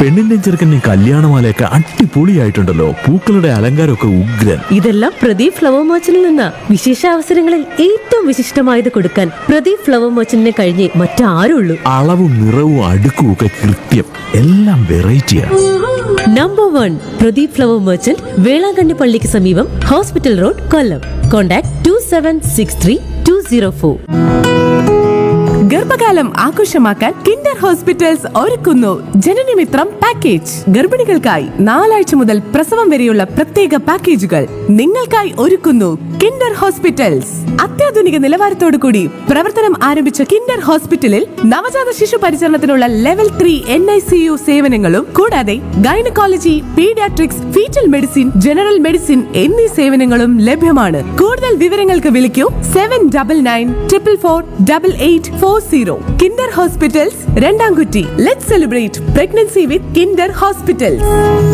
പെണ്ണിന്റെ ചെറുക്കൻ്റെ കല്യാണമാലയൊക്കെ അടിപൊളിയായിട്ടുണ്ടല്ലോ പൂക്കളുടെ അലങ്കാരമൊക്കെ ഉഗ്രൻ ഇതെല്ലാം പ്രദീപ് ഫ്ലവർ മർച്ചന്റിൽ നിന്ന വിശേഷ അവസരങ്ങളിൽ ഏറ്റവും വിശിഷ്ടമായത് കൊടുക്കാൻ പ്രദീപ് ഫ്ലവർ മർച്ചന്റിനെ കഴിഞ്ഞേ മറ്റാരുള്ളൂ അളവും നിറവും അടുക്കും ഒക്കെ കൃത്യം എല്ലാം വെറൈറ്റിയാണ് number one Pradeep flower merchant Velankanni പള്ളിക്ക് സമീപം hospital road Kollam contact two seven six three two zero four ഗർഭകാലം ആഘോഷമാക്കാൻ കിൻഡർ ഹോസ്പിറ്റൽസ് ഒരുക്കുന്നു ജനനമിത്രം പാക്കേജ് ഗർഭിണികൾക്കായി നാലാഴ്ച മുതൽ പ്രസവം വരെയുള്ള പ്രത്യേക പാക്കേജുകൾ നിങ്ങൾക്കായി ഒരുക്കുന്നു കിൻഡർ ഹോസ്പിറ്റൽസ് അത്യാധുനിക നിലവാരത്തോടു കൂടി പ്രവർത്തനം ആരംഭിച്ച കിൻഡർ ഹോസ്പിറ്റലിൽ നവജാത ശിശു പരിചരണത്തിനുള്ള level three N I C U സേവനങ്ങളും കൂടാതെ gynaecology paediatrics foetal medicine general medicine എന്നീ സേവനങ്ങളും ലഭ്യമാണ് കൂടുതൽ വിവരങ്ങൾക്ക് വിളിക്കൂ seven double nine triple four double eight four zero Kinder hospitals Randamkutty let celebrate pregnancy with Kinder hospitals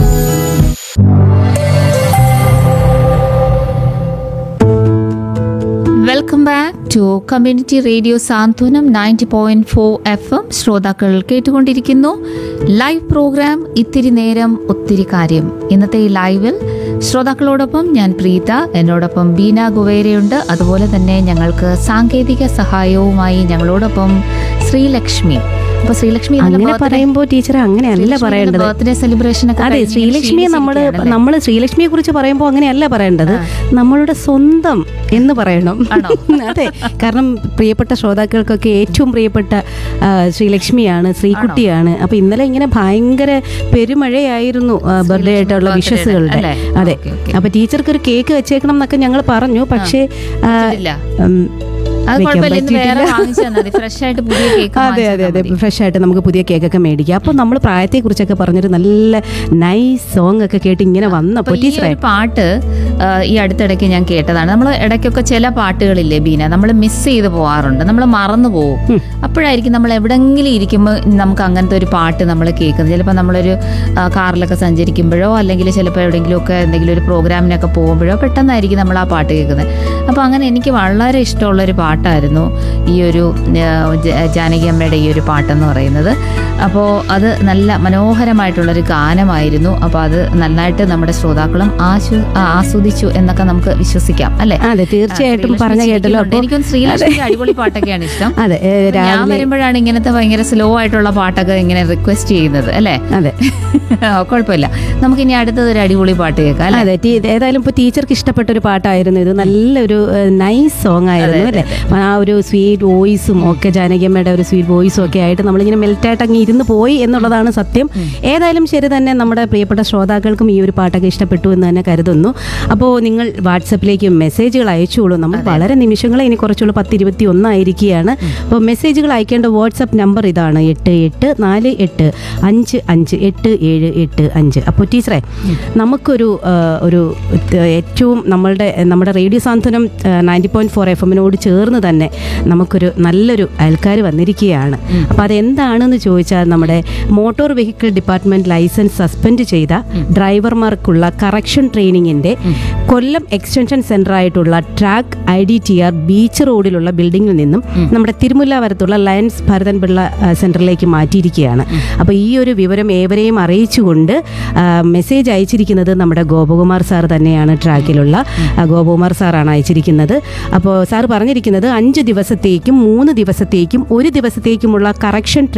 welcome back to community radio Santhwanam ninety point four F M ശ്രോതാക്കൾ കേട്ടുകൊണ്ടിരിക്കുന്നു live programme ഇത്തിരി നേരം ഒത്തിരി കാര്യം ഇന്നത്തെ ഈ ലൈവിൽ ശ്രോതാക്കളോടൊപ്പം ഞാൻ പ്രീത എന്നോടൊപ്പം ബീന ഗുവേരയുണ്ട് അതുപോലെ തന്നെ ഞങ്ങൾക്ക് സാങ്കേതിക സഹായവുമായി ഞങ്ങളോടൊപ്പം ശ്രീലക്ഷ്മി അപ്പൊ ശ്രീലക്ഷ്മി അങ്ങനെ പറയുമ്പോൾ ടീച്ചർ അങ്ങനെയല്ല പറയേണ്ടത് ബർത്ത്ഡേ സെലിബ്രേഷൻ ഒക്കെ അതെ കഴിഞ്ഞ് ശ്രീലക്ഷ്മിയെ നമ്മൾ ക്ഷീണിച്ചിരിക്കുകയാണല്ലേ? നമ്മൾ ശ്രീലക്ഷ്മിയെ കുറിച്ച് പറയുമ്പോൾ അങ്ങനെയല്ല പറയേണ്ടത് നമ്മളുടെ സ്വന്തം എന്ന് പറയണം ആണോ? അതെ കാരണം പ്രിയപ്പെട്ട ശ്രോതാക്കൾക്കൊക്കെ ഏറ്റവും പ്രിയപ്പെട്ട ആ, ശ്രീലക്ഷ്മിയാണ് ശ്രീകുട്ടിയാണ് അപ്പൊ ഇന്നലെ ഇങ്ങനെ ഭയങ്കര പെരുമഴയായിരുന്നു ബർത്ത്ഡേ ആയിട്ടുള്ള birthday വിഷസുകളുടെ അല്ലേ? അതെ ഓക്കേ, ഓക്കേ. അപ്പൊ ടീച്ചർക്ക് ഒരു കേക്ക് വെച്ചേക്കണം എന്നൊക്കെ ഞങ്ങൾ പറഞ്ഞു പക്ഷേ ആ, പറ്റില്ല. ഉം, അത് വെക്കാൻ കുഴപ്പമില്ല ഇന്ന് വേറെ പറ്റിയിട്ടില്ല. വാങ്ങിച്ചാൽ മതി ഫ്രഷ് ആയിട്ട് പുതിയ കേക്ക് അതെ അതെ അതെ ഫ്രഷ് ആയിട്ട് നമുക്ക് പുതിയ കേക്കൊക്കെ മേടിക്കാം അപ്പോൾ നമ്മൾ പ്രായത്തെക്കുറിച്ചൊക്കെ പറഞ്ഞൊരു നല്ല നൈസ് സോങ് ഒക്കെ കേട്ട് ഇങ്ങനെ വന്നപ്പോൾ അപ്പൊ ഈ ടീച്ചറെ ഒരു പാട്ട് ആ, ഈ അടുത്തിടയ്ക്ക് ഞാൻ കേട്ടതാണ് നമ്മൾ ഇടയ്ക്കൊക്കെ ചില പാട്ടുകളില്ലേ ബീന നമ്മൾ മിസ് ചെയ്ത് പോവാറുണ്ട് നമ്മൾ മറന്നു പോകും അപ്പോഴായിരിക്കും നമ്മൾ എവിടെങ്കിലും ഇരിക്കുമ്പോൾ നമുക്ക് അങ്ങനത്തെ ഒരു പാട്ട് നമ്മൾ കേൾക്കുന്നത് ചിലപ്പോൾ നമ്മളൊരു ആ, കാറിലൊക്കെ സഞ്ചരിക്കുമ്പോഴോ അല്ലെങ്കിൽ ചിലപ്പോൾ എവിടെയെങ്കിലുമൊക്കെ എന്തെങ്കിലും ഒരു പ്രോഗ്രാമിനൊക്കെ പോകുമ്പോഴോ പെട്ടെന്നായിരിക്കും നമ്മൾ ആ പാട്ട് കേൾക്കുന്നത് അപ്പോൾ അങ്ങനെ എനിക്ക് വളരെ ഇഷ്ടമുള്ളൊരു പാട്ടായിരുന്നു ഈ ഒരു ആ, ജ- ജാനകി അമ്മയുടെ ഈ ഒരു പാട്ടെന്ന് പറയുന്നത് അപ്പോൾ അത് നല്ല മനോഹരമായിട്ടുള്ളൊരു ഗാനമായിരുന്നു അപ്പോൾ അത് നന്നായിട്ട് നമ്മുടെ ശ്രോതാക്കളും ആശു ആ, ആസ്വദിച്ചു എന്നൊക്കെ നമുക്ക് വിശ്വസിക്കാം അല്ലേ അതെ തീർച്ചയായിട്ടും ശ്രീലക്ഷ്മി പറഞ്ഞ കേട്ടല്ലോ ചിരിക്കുന്നുണ്ട്. അപ്പോൾ എനിക്കും ശ്രീലക്ഷ്മിക്ക് അടിപൊളി പാട്ടൊക്കെയാണ് ഇഷ്ടം അതെ ഏ, ഞാൻ രാവിലെ വരുമ്പോഴാണ് ഇങ്ങനത്തെ ഭയങ്കര സ്ലോ ആയിട്ടുള്ള പാട്ടൊക്കെ ഇങ്ങനെ റിക്വസ്റ്റ് ചെയ്യുന്നത് അല്ലേ അതെ ഓ, കുഴപ്പമില്ല നമുക്ക് ഇനി അടുത്തത് ഒരു അടിപൊളി പാട്ട് കേൾക്കാം അല്ലേ അതെ ടീ- ഏതായാലും ഇപ്പോൾ ടീച്ചർക്ക് ഇഷ്ടപ്പെട്ട ഒരു പാട്ടായിരുന്നു ഇത് നല്ലൊരു നൈസ് സോങ് ആയിരുന്നു അല്ലേ ആ ഒരു സ്വീറ്റ് വോയിസും ഒക്കെ ജാനകിയമ്മയുടെ ഒരു സ്വീറ്റ് വോയിസും ഒക്കെ ആയിട്ട് നമ്മളിങ്ങനെ മെൽറ്റായിട്ട് അങ്ങ് ഇരുന്ന് പോയി എന്നുള്ളതാണ് സത്യം ഏതായാലും ശരി തന്നെ നമ്മുടെ പ്രിയപ്പെട്ട ശ്രോതാക്കൾക്കും ഈ ഒരു പാട്ടൊക്കെ ഇഷ്ടപ്പെട്ടു എന്ന് തന്നെ കരുതുന്നു അപ്പോൾ നിങ്ങൾ വാട്സപ്പിലേക്ക് മെസ്സേജുകൾ അയച്ചോളൂ നമ്മൾ വളരെ നിമിഷങ്ങളെ ഇനി കുറച്ചുള്ള പത്ത് ഇരുപത്തി ഒന്നായിരിക്കുകയാണ് അപ്പോൾ മെസ്സേജുകൾ അയക്കേണ്ട വാട്സപ്പ് നമ്പർ ഇതാണ് എട്ട് എട്ട് നാല് എട്ട് അഞ്ച് അഞ്ച് എട്ട് ഏഴ് എട്ട് അഞ്ച് അപ്പോൾ ടീച്ചറെ നമുക്കൊരു ആ, ഒരു ത- ഏറ്റവും നമ്മളുടെ നമ്മുടെ radio Santhwanam ninety point four F എമ്മിനോട് ചേർന്ന് തന്നെ നമുക്കൊരു നല്ലൊരു അയൽക്കാർ വന്നിരിക്കുകയാണ് അപ്പോൾ അതെന്താണെന്ന് ചോദിച്ചാൽ നമ്മുടെ motor vehicle department licence suspend ചെയ്ത ഡ്രൈവർമാർക്കുള്ള കറക്ഷൻ ട്രെയിനിങ്ങിന്റെ കൊല്ലം എക്സ്റ്റൻഷൻ സെന്റർ ആയിട്ടുള്ള track I D T R beach റോഡിലുള്ള ബിൽഡിങ്ങിൽ നിന്നും നമ്മുടെ തിരുമുല്ലാവരത്തുള്ള ലയൻസ് ഭരതൻപിള്ള ആ, സെന്ററിലേക്ക് മാറ്റിയിരിക്കുകയാണ് അപ്പോൾ ഈ ഒരു വിവരം ഏവരെയും അറിയിച്ചുകൊണ്ട് ആ, മെസ്സേജ് അയച്ചിരിക്കുന്നത് നമ്മുടെ ഗോപകുമാർ സാർ തന്നെയാണ് ട്രാക്കിലുള്ള ആ, ഗോപകുമാർ സാറാണ് അയച്ചിരിക്കുന്നത് അപ്പോൾ സാർ പറഞ്ഞിരിക്കുന്നത് അഞ്ച് ദിവസത്തേക്കും മൂന്ന് ദിവസത്തേക്കും ഒരു ദിവസത്തേക്കുമുള്ള കറക്ഷൻ